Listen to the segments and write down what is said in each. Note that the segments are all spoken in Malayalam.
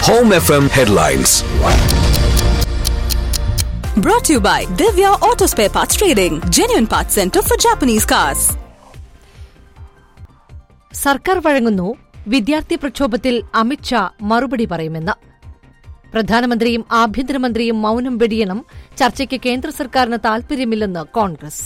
Home FM headlines. Brought to you by Divya Auto Spare Parts Trading, genuine parts center for Japanese cars. സർക്കാർ വഴങ്ങുന്നു വിദ്യാർത്ഥി പ്രക്ഷോഭത്തിൽ അമിത്ഷാ മറുപടി പറയുമെന്ന് പ്രധാനമന്ത്രിയും ആഭ്യന്തരമന്ത്രിയും മൌനം വെടിയണം ചർച്ചയ്ക്ക് കേന്ദ്ര സർക്കാരിന് താൽപര്യമില്ലെന്ന് കോൺഗ്രസ്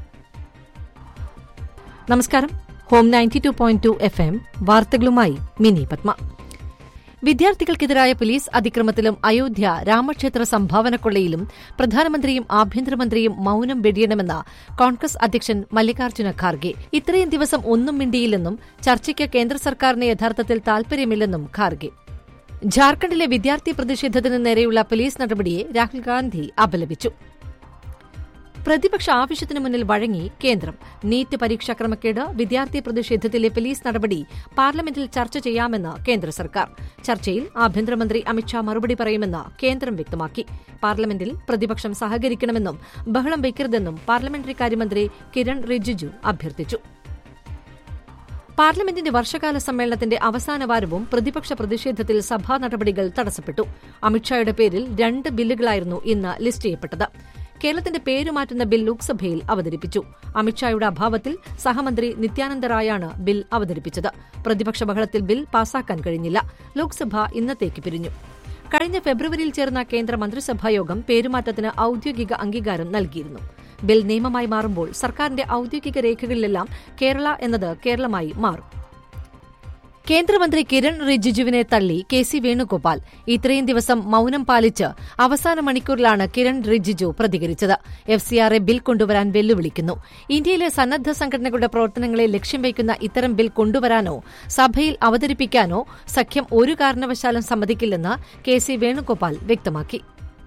നമസ്കാരം home ninety two point two F M വാർത്തകളുമായി മിനി പത്മ വിദ്യാർത്ഥികൾക്കെതിരായ പോലീസ് അതിക്രമത്തിലും അയോധ്യ രാമക്ഷേത്ര സംഭാവന കൊള്ളയിലും പ്രധാനമന്ത്രിയും ആഭ്യന്തരമന്ത്രിയും മൌനം വെടിയണമെന്ന കോൺഗ്രസ് അധ്യക്ഷൻ മല്ലികാർജ്ജുന ഖാർഗെ ഇത്രയും ദിവസം ഒന്നും മിണ്ടിയില്ലെന്നും ചർച്ചയ്ക്ക് കേന്ദ്ര സർക്കാരിന് യഥാർത്ഥത്തിൽ താൽപര്യമില്ലെന്നും ഖാർഗെ ജാർഖണ്ഡിലെ വിദ്യാർത്ഥി പ്രതിഷേധത്തിന് നേരെയുള്ള പോലീസ് നടപടിയെ രാഹുൽ ഗാന്ധി അപലപിച്ചു പ്രതിപക്ഷ ആവശ്യത്തിനു മുന്നിൽ വഴങ്ങി കേന്ദ്രം നീറ്റ് പരീക്ഷാ ക്രമക്കേട് വിദ്യാർത്ഥി പ്രതിഷേധത്തിലെ പോലീസ് നടപടി പാർലമെന്റിൽ ചർച്ച ചെയ്യാമെന്ന് കേന്ദ്ര സർക്കാർ ചർച്ചയിൽ ആഭ്യന്തരമന്ത്രി അമിത്ഷാ മറുപടി പറയുമെന്ന് കേന്ദ്രം വ്യക്തമാക്കി പാർലമെന്റിൽ പ്രതിപക്ഷം സഹകരിക്കണമെന്നും ബഹളം വയ്ക്കരുതെന്നും പാർലമെന്ററി കാര്യമന്ത്രി കിരൺ റിജിജു അഭ്യർത്ഥിച്ചു പാർലമെന്റിന്റെ വർഷകാല സമ്മേളനത്തിന്റെ അവസാന വാരവും പ്രതിപക്ഷ പ്രതിഷേധത്തിൽ സഭാ നടപടികൾ തടസ്സപ്പെട്ടു അമിത്ഷായുടെ പേരിൽ രണ്ട് ബില്ലുകളായിരുന്നു ഇന്ന് ലിസ്റ്റ് ചെയ്യപ്പെട്ടത് കേരളത്തിന്റെ പേര് മാറ്റുന്ന ബിൽ ലോക്സഭയിൽ അവതരിപ്പിച്ചു അമിത്ഷായുടെ അഭാവത്തിൽ സഹമന്ത്രി നിത്യാനന്ദ റായാണ് ബിൽ അവതരിപ്പിച്ചത് പ്രതിപക്ഷ ബഹളത്തിൽ ബിൽ പാസാക്കാൻ കഴിഞ്ഞില്ല ലോക്സഭ ഇന്നത്തേക്ക് പിരിഞ്ഞു കഴിഞ്ഞ ഫെബ്രുവരിയിൽ ചേർന്ന കേന്ദ്ര മന്ത്രിസഭായോഗം പേരുമാറ്റത്തിന് ഔദ്യോഗിക അംഗീകാരം നൽകിയിരുന്നു ബിൽ നിയമമായി മാറുമ്പോൾ സർക്കാരിന്റെ ഔദ്യോഗിക രേഖകളിലെല്ലാം കേരള എന്നത് കേരളമായി മാറും കേന്ദ്രമന്ത്രി കിരൺ റിജിജുവിനെ തള്ളി കെ സി വേണുഗോപാൽ ഇത്രയും ദിവസം മൌനം പാലിച്ച് അവസാന മണിക്കൂറിലാണ് കിരൺ റിജിജു പ്രതികരിച്ചത് എഫ് സിആറെ ബിൽ കൊണ്ടുവരാൻ വെല്ലുവിളിക്കുന്നു ഇന്ത്യയിലെ സന്നദ്ധ സംഘടനകളുടെ പ്രവർത്തനങ്ങളെ ലക്ഷ്യം വയ്ക്കുന്ന ഇത്തരം ബിൽ കൊണ്ടുവരാനോ സഭയിൽ അവതരിപ്പിക്കാനോ സഖ്യം ഒരു കാരണവശാലും സമ്മതിക്കില്ലെന്ന് കെ സി വേണുഗോപാൽ വ്യക്തമാക്കി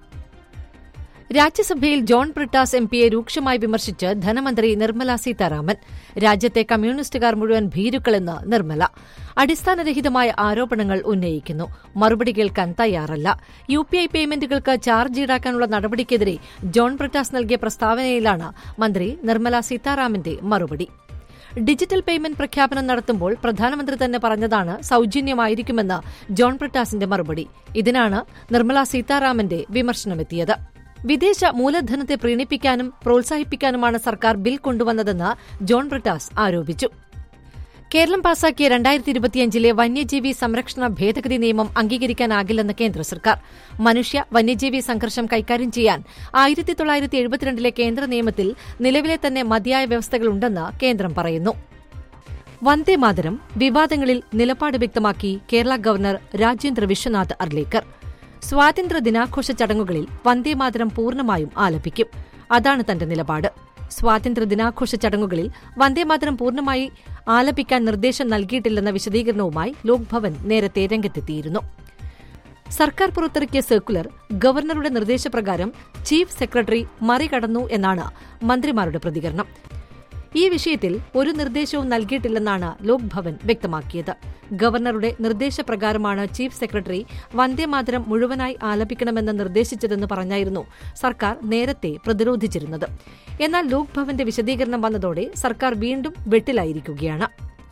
രാജ്യസഭയിൽ ജോൺ ബ്രിട്ടാസ് എം പിയെ രൂക്ഷമായി വിമർശിച്ച് ധനമന്ത്രി നിർമ്മല സീതാരാമൻ രാജ്യത്തെ കമ്മ്യൂണിസ്റ്റുകാർ മുഴുവൻ ഭീരുക്കളെന്ന് നിർമ്മല അടിസ്ഥാനരഹിതമായ ആരോപണങ്ങൾ ഉന്നയിക്കുന്നു മറുപടി കേൾക്കാൻ തയ്യാറല്ല യു പി ഐ പേയ്മെന്റുകൾക്ക് ചാർജ് ഈടാക്കാനുള്ള നടപടിക്കെതിരെ ജോൺ ബ്രിട്ടാസ് നൽകിയ പ്രസ്താവനയിലാണ് മന്ത്രി നിർമ്മല സീതാരാമന്റെ മറുപടി ഡിജിറ്റൽ പേയ്മെന്റ് പ്രഖ്യാപനം നടത്തുമ്പോൾ പ്രധാനമന്ത്രി തന്നെ പറഞ്ഞതാണ് സൌജന്യമായിരിക്കുമെന്ന് ജോൺ ബ്രിട്ടാസിന്റെ മറുപടി ഇതിനാണ് നിർമ്മല സീതാരാമന്റെ വിമർശനമെത്തിയത് വിദേശ മൂലധനത്തെ പ്രീണിപ്പിക്കാനും പ്രോത്സാഹിപ്പിക്കാനുമാണ് സർക്കാർ ബിൽ കൊണ്ടുവന്നതെന്ന് ജോൺ ബ്രിട്ടാസ് ആരോപിച്ചു കേരളം പാസാക്കിയ രണ്ടായിരത്തി ഇരുപത്തിയഞ്ചിലെ വന്യജീവി സംരക്ഷണ ഭേദഗതി നിയമം അംഗീകരിക്കാനാകില്ലെന്ന് കേന്ദ്ര സർക്കാർ മനുഷ്യ വന്യജീവി സംഘർഷം കൈകാര്യം ചെയ്യാൻ ആയിരത്തി തൊള്ളായിരത്തി എഴുപത്തിരണ്ടിലെ കേന്ദ്ര നിയമത്തിൽ നിലവിലെ തന്നെ മതിയായ വ്യവസ്ഥകളുണ്ടെന്ന് കേന്ദ്രം പറയുന്നു വന്ദേമാതരം വിവാദങ്ങളിൽ നിലപാട് വ്യക്തമാക്കി കേരള ഗവർണർ രാജേന്ദ്ര വിശ്വനാഥ് അർലേക്കർ സ്വാതന്ത്ര്യ ദിനാഘോഷ ചടങ്ങുകളിൽ വന്ദേമാതരം പൂർണ്ണമായും ആലപിക്കും അതാണ് തന്റെ നിലപാട് സ്വാതന്ത്ര്യ ദിനാഘോഷ ചടങ്ങുകളിൽ വന്ദേമാതരം പൂർണ്ണമായി ആലപിക്കാൻ നിർദ്ദേശം നൽകിയിട്ടില്ലെന്ന വിശദീകരണവുമായി ലോക്ഭവൻ നേരത്തെ രംഗത്തെത്തിയിരുന്നു സർക്കാർ പുറത്തിറക്കിയ സർക്കുലർ ഗവർണറുടെ നിർദ്ദേശപ്രകാരം ചീഫ് സെക്രട്ടറി മറികടന്നു എന്നാണ് മന്ത്രിമാരുടെ പ്രതികരണം ഈ വിഷയത്തിൽ ഒരു നിർദ്ദേശവും നൽകിയിട്ടില്ലെന്നാണ് ലോക്ഭവൻ വ്യക്തമാക്കിയത് ഗവർണറുടെ നിർദ്ദേശപ്രകാരമാണ് ചീഫ് സെക്രട്ടറി വന്ദേമാതരം മുഴുവനായി ആലപിക്കണമെന്ന് നിർദ്ദേശിച്ചതെന്ന് പറഞ്ഞായിരുന്നു സർക്കാർ നേരത്തെ പ്രതിരോധിച്ചിരുന്നത് എന്നാൽ ലോക്ഭവന്റെ വിശദീകരണം വന്നതോടെ സർക്കാർ വീണ്ടും വെട്ടിലായിരിക്കുകയാണ്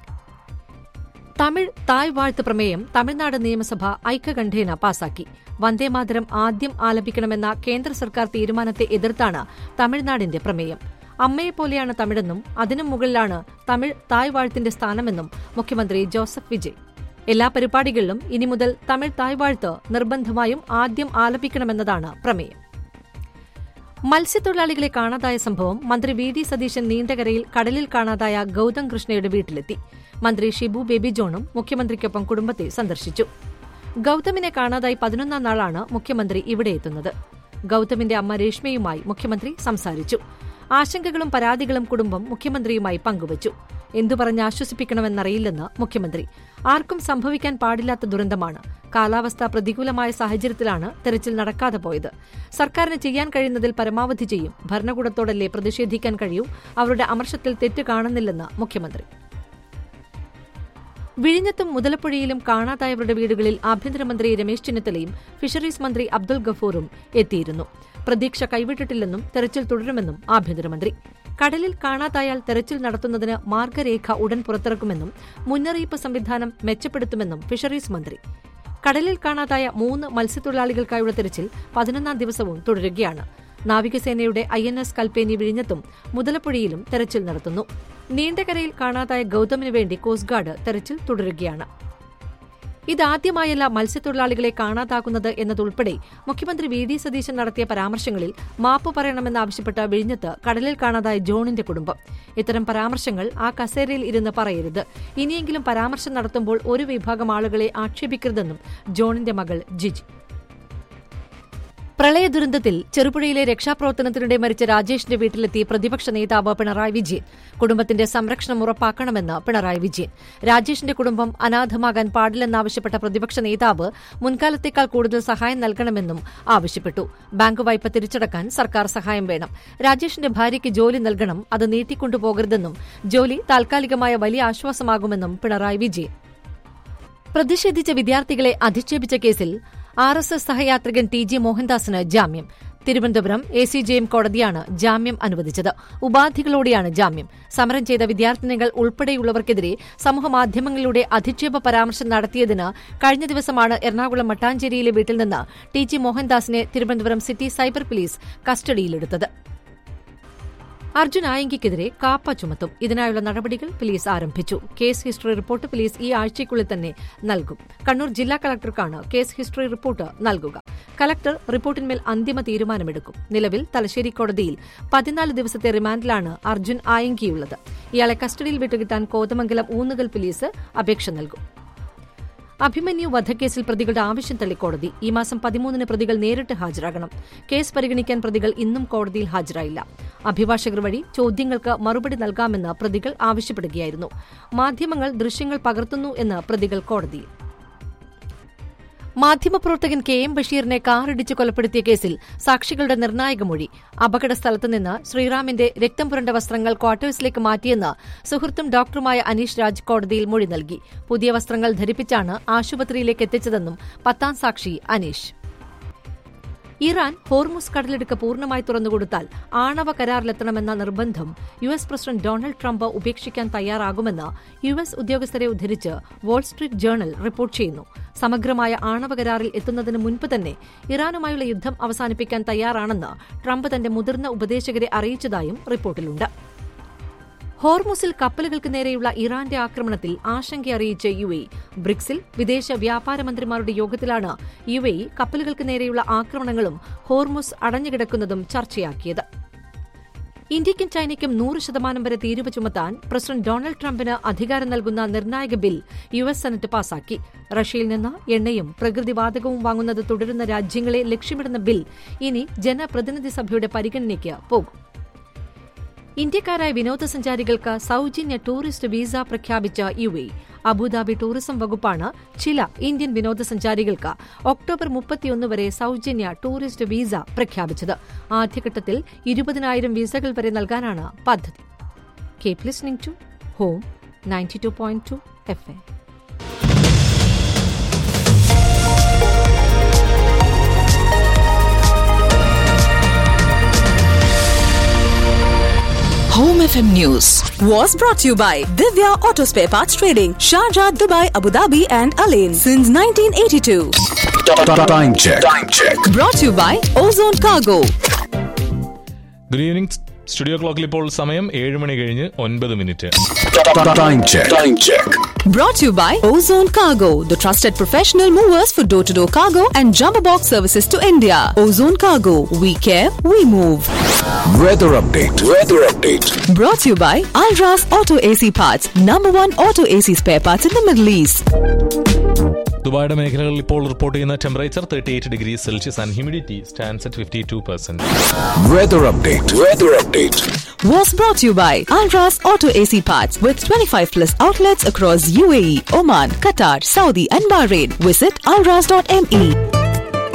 തമിഴ് തായ് വാഴ്ത്ത് പ്രമേയം തമിഴ്നാട് നിയമസഭ ഐക്യകണ്ഠേന പാസാക്കി വന്ദേമാതരം ആദ്യം ആലപിക്കണമെന്ന കേന്ദ്ര സർക്കാർ തീരുമാനത്തെ എതിർത്താണ് തമിഴ്നാടിന്റെ പ്രമേയം അമ്മയെപ്പോലെയാണ് തമിഴെന്നും അതിനും മുകളിലാണ് തമിഴ് തായ് വാഴ്ത്തിന്റെ സ്ഥാനമെന്നും മുഖ്യമന്ത്രി ജോസഫ് വിജയ് എല്ലാ പരിപാടികളിലും ഇനി മുതൽ തമിഴ് തായ് വാഴ്ത്ത് നിർബന്ധമായും ആദ്യം ആലപിക്കണമെന്നതാണ് പ്രമേയം മത്സ്യത്തൊഴിലാളികളെ കാണാതായ സംഭവം മന്ത്രി വി ഡി സതീശൻ നീണ്ടകരയിൽ കടലിൽ കാണാതായ ഗൌതം കൃഷ്ണയുടെ വീട്ടിലെത്തി മന്ത്രി ഷിബു ബേബി ജോണും മുഖ്യമന്ത്രിക്കൊപ്പം കുടുംബത്തെ സന്ദർശിച്ചു ഗൌതമിനെ കാണാതായി പതിനൊന്നാം നാളാണ് മുഖ്യമന്ത്രി ഇവിടെ എത്തുന്നത് ഗൌതമിന്റെ അമ്മ രേഷ്മയുമായി മുഖ്യമന്ത്രി സംസാരിച്ചു ആശങ്കകളും പരാതികളും കുടുംബം മുഖ്യമന്ത്രിയുമായി പങ്കുവച്ചു എന്തു പറഞ്ഞ് ആശ്വസിപ്പിക്കണമെന്നറിയില്ലെന്ന് മുഖ്യമന്ത്രി ആർക്കും സംഭവിക്കാൻ പാടില്ലാത്ത ദുരന്തമാണ് കാലാവസ്ഥ പ്രതികൂലമായ സാഹചര്യത്തിലാണ് തെരച്ചിൽ നടക്കാതെ പോയത് സർക്കാരിന് ചെയ്യാൻ കഴിയുന്നതിൽ പരമാവധി ചെയ്യും ഭരണകൂടത്തോടല്ലേ പ്രതിഷേധിക്കാൻ കഴിയൂ അവരുടെ അമർഷത്തിൽ തെറ്റ് കാണുന്നില്ലെന്ന് മുഖ്യമന്ത്രി വിഴിഞ്ഞത്തും മുതലപ്പുഴയിലും കാണാതായവരുടെ വീടുകളിൽ ആഭ്യന്തരമന്ത്രി രമേശ് ചെന്നിത്തലയും ഫിഷറീസ് മന്ത്രി അബ്ദുൽ ഗഫൂറും എത്തിയിരുന്നു പ്രതീക്ഷ കൈവിട്ടിട്ടില്ലെന്നും തെരച്ചിൽ തുടരുമെന്നും ആഭ്യന്തരമന്ത്രി കടലിൽ കാണാതായാൽ തെരച്ചിൽ നടത്തുന്നതിന് മാർഗരേഖ ഉടൻ പുറത്തിറക്കുമെന്നും മുന്നറിയിപ്പ് സംവിധാനം മെച്ചപ്പെടുത്തുമെന്നും ഫിഷറീസ് മന്ത്രി കടലിൽ കാണാതായ മൂന്ന് മത്സ്യത്തൊഴിലാളികൾക്കായുള്ള തെരച്ചിൽ പതിനൊന്നാം ദിവസവും തുടരുകയാണ് നാവികസേനയുടെ ഐ എൻ എസ് കൽപ്പേനി വിഴിഞ്ഞത്തും മുതലപ്പുഴയിലും തെരച്ചിൽ നടത്തുന്നു നീണ്ടകരയിൽ കാണാതായ ഗൌതമിനു വേണ്ടി കോസ്റ്റ് ഗാർഡ് തെരച്ചിൽ തുടരുകയാണ് ഇതാദ്യമായല്ല മത്സ്യത്തൊഴിലാളികളെ കാണാതാകുന്നത് എന്നതുൾപ്പെടെ മുഖ്യമന്ത്രി വി ഡി സതീശൻ നടത്തിയ പരാമർശങ്ങളിൽ മാപ്പ് പറയണമെന്നാവശ്യപ്പെട്ട വിഴിഞ്ഞത്ത് കടലിൽ കാണാതായ ജോണിന്റെ കുടുംബം ഇത്തരം പരാമർശങ്ങൾ ആ കസേരയിൽ ഇരുന്ന് പറയരുത് ഇനിയെങ്കിലും പരാമർശം നടത്തുമ്പോൾ ഒരു വിഭാഗം ആളുകളെ ആക്ഷേപിക്കരുതെന്നും ജോണിന്റെ മകൾ ജിജി പ്രളയ ദുരന്തത്തിൽ ചെറുപുഴയിലെ രക്ഷാപ്രവർത്തനത്തിനിടെ മരിച്ച രാജേഷിന്റെ വീട്ടിലെത്തി പ്രതിപക്ഷ നേതാവ് പിണറായി വിജയൻ കുടുംബത്തിന്റെ സംരക്ഷണം ഉറപ്പാക്കണമെന്ന് പിണറായി വിജയൻ രാജേഷിന്റെ കുടുംബം അനാഥമാകാൻ പാടില്ലെന്നാവശ്യപ്പെട്ട പ്രതിപക്ഷ നേതാവ് മുൻകാലത്തേക്കാൾ കൂടുതൽ സഹായം നൽകണമെന്നും ആവശ്യപ്പെട്ടു ബാങ്ക് വായ്പ തിരിച്ചടക്കാൻ സർക്കാർ സഹായം വേണം രാജേഷിന്റെ ഭാര്യയ്ക്ക് ജോലി നൽകണം അത് നീട്ടിക്കൊണ്ടുപോകരുതെന്നും ജോലി താൽക്കാലികമായ വലിയ ആശ്വാസമാകുമെന്നും പിണറായി വിജയൻ പ്രതിഷേധിച്ച വിദ്യാർത്ഥികളെ അധിക്ഷേപിച്ച കേസിൽ ആർ എസ് എസ് സഹയാത്രികൻ ടി ജി മോഹൻദാസിന് ജാമ്യം Thiruvananthapuram A C J M കോടതിയാണ് ജാമ്യം അനുവദിച്ചത് ഉപാധികളോടെയാണ് ജാമ്യം സമരം ചെയ്ത വിദ്യാർത്ഥിനികൾ ഉൾപ്പെടെയുള്ളവർക്കെതിരെ സമൂഹമാധ്യമങ്ങളിലൂടെ അധിക്ഷേപ പരാമർശം നടത്തിയതിന് കഴിഞ്ഞ ദിവസമാണ് എറണാകുളം മട്ടാഞ്ചേരിയിലെ വീട്ടിൽ നിന്ന് ടി ജി മോഹൻദാസിനെ തിരുവനന്തപുരം സിറ്റി സൈബർ പോലീസ് കസ്റ്റഡിയിലെടുത്തത് അർജുൻ ആയങ്കിക്കെതിരെ കാപ്പ ചുമത്തും ഇതിനായുള്ള നടപടികൾ പോലീസ് ആരംഭിച്ചു കേസ് ഹിസ്റ്ററി റിപ്പോർട്ട് പോലീസ് ഈ ആഴ്ചയ്ക്കുള്ളിൽ തന്നെ നൽകും കണ്ണൂർ ജില്ലാ കളക്ടർക്കാണ് കേസ് ഹിസ്റ്ററി റിപ്പോർട്ട് നൽകുക കളക്ടർ റിപ്പോർട്ടിന്മേൽ അന്തിമ തീരുമാനമെടുക്കും നിലവിൽ തലശ്ശേരി കോടതിയിൽ പതിനാല് ദിവസത്തെ റിമാൻഡിലാണ് അർജുൻ ആയങ്കിയുള്ളത് ഇയാളെ കസ്റ്റഡിയിൽ വിട്ടുകിട്ടാൻ കോതമംഗലം ഊന്നുകൽ പോലീസ് അപേക്ഷ നൽകും അഭിമന്യു വധക്കേസിൽ പ്രതികളുടെ ആവശ്യം തള്ളി കോടതി ഈ മാസം പതിമൂന്നിന് പ്രതികൾ നേരിട്ട് ഹാജരാകണം കേസ് പരിഗണിക്കാൻ പ്രതികൾ ഇന്നും കോടതിയിൽ ഹാജരായില്ല അഭിഭാഷകർ വഴി ചോദ്യങ്ങൾക്ക് മറുപടി നൽകാമെന്ന് പ്രതികൾ ആവശ്യപ്പെടുകയായിരുന്നു മാധ്യമങ്ങൾ ദൃശ്യങ്ങൾ പകർത്തുന്നു എന്ന് പ്രതികൾ കോടതിയിൽ മാധ്യമപ്രവർത്തകൻ കെ എം ബഷീറിനെ കാറിടിച്ച് കൊലപ്പെടുത്തിയ കേസിൽ സാക്ഷികളുടെ നിർണായക മൊഴി അപകട സ്ഥലത്ത് നിന്ന് ശ്രീറാമിന്റെ രക്തം പുരണ്ട വസ്ത്രങ്ങൾ ക്വാർട്ടേഴ്സിലേക്ക് മാറ്റിയെന്ന് സുഹൃത്തും ഡോക്ടറുമായ അനീഷ് രാജ് കോടതിയിൽ മൊഴി നൽകി പുതിയ വസ്ത്രങ്ങൾ ധരിപ്പിച്ചാണ് ആശുപത്രിയിലേക്ക് എത്തിച്ചതെന്നും പത്താം സാക്ഷി അനീഷ് ഇറാൻ ഹോർമുസ് കടലിടുക്ക് പൂർണ്ണമായി തുറന്നുകൊടുത്താൽ ആണവ കരാറിലെത്തണമെന്ന നിർബന്ധം U S president Donald Trump ഉപേക്ഷിക്കാൻ തയ്യാറാകുമെന്ന് യു എസ് ഉദ്യോഗസ്ഥരെ ഉദ്ധരിച്ച് വാൾസ്ട്രീറ്റ് ജേണൽ റിപ്പോർട്ട് ചെയ്യുന്നു സമഗ്രമായ ആണവ കരാറിൽ എത്തുന്നതിന് മുൻപ് തന്നെ ഇറാനുമായുള്ള യുദ്ധം അവസാനിപ്പിക്കാൻ തയ്യാറാണെന്ന് ട്രംപ് തന്റെ മുതിർന്ന ഉപദേശകരെ അറിയിച്ചതായും റിപ്പോർട്ടിലുണ്ട് ഹോർമുസിൽ കപ്പലുകൾക്ക് നേരെയുള്ള ഇറാന്റെ ആക്രമണത്തിൽ ആശങ്ക അറിയിച്ച യു എ ബ്രിക്സിൽ വിദേശ വ്യാപാര മന്ത്രിമാരുടെ യോഗത്തിലാണ് യു എ കപ്പലുകൾക്ക് നേരെയുള്ള ആക്രമണങ്ങളും ഹോർമുസ് അടഞ്ഞുകിടക്കുന്നതും ചർച്ചയാക്കിയത് ഇന്ത്യയ്ക്കും ചൈനയ്ക്കും നൂറ് ശതമാനം വരെ തീരുവ ചുമത്താൻ പ്രസിഡന്റ് ഡൊണാൾഡ് ട്രംപിന് അധികാരം നൽകുന്ന നിർണായക ബിൽ യു എസ് സെനറ്റ് പാസാക്കി റഷ്യയിൽ നിന്ന് എണ്ണയും പ്രകൃതിവാതകവും വാങ്ങുന്നത് തുടരുന്ന രാജ്യങ്ങളെ ലക്ഷ്യമിടുന്ന ബിൽ ഇനി ജനപ്രതിനിധി സഭയുടെ പരിഗണനയ്ക്ക് പോകും ഇന്ത്യക്കാരായ വിനോദസഞ്ചാരികൾക്ക് സൌജന്യ ടൂറിസ്റ്റ് വിസ പ്രഖ്യാപിച്ച യു എ അബുദാബി ടൂറിസം വകുപ്പാണ് ചില ഇന്ത്യൻ വിനോദസഞ്ചാരികൾക്ക് ഒക്ടോബർ മുപ്പത്തിയൊന്ന് വരെ സൌജന്യ ടൂറിസ്റ്റ് വിസ പ്രഖ്യാപിച്ചത് ആദ്യഘട്ടത്തിൽ ഇരുപതിനായിരം വിസകൾ വരെ നൽകാനാണ് പദ്ധതി keep listening to home ninety two point two F A Home FM News was brought to you by Divya Auto Spare Parts Trading, Sharjah, Dubai, Abu Dhabi, and Alain since 1982. Time check. Time check. Brought to you by Ozone Cargo. Good evening studio ക്ലോക്കിൽ ഇപ്പോൾ സമയം ഏഴ് മണി കഴിഞ്ഞ് ഒൻപത് minute Time check. Time check. Brought to you by Ozone Cargo, the trusted professional movers for door to door cargo and jumbo box services to India. Ozone Cargo, we care, we move. Weather update. Weather update. Brought to you by Alras Auto AC Parts, number one auto AC spare parts in the Middle East. ദുബായുടെ മേഖലകളിൽ ഇപ്പോൾ റിപ്പോർട്ട് ചെയ്യുന്ന temperature thirty eight degree Celsius and humidity stands at fifty two percent Weather update. Weather update. Was brought to you by Alras Auto AC Parts with 25 plus outlets across UAE, Oman, Qatar, Saudi, and Bahrain. Visit alras.me.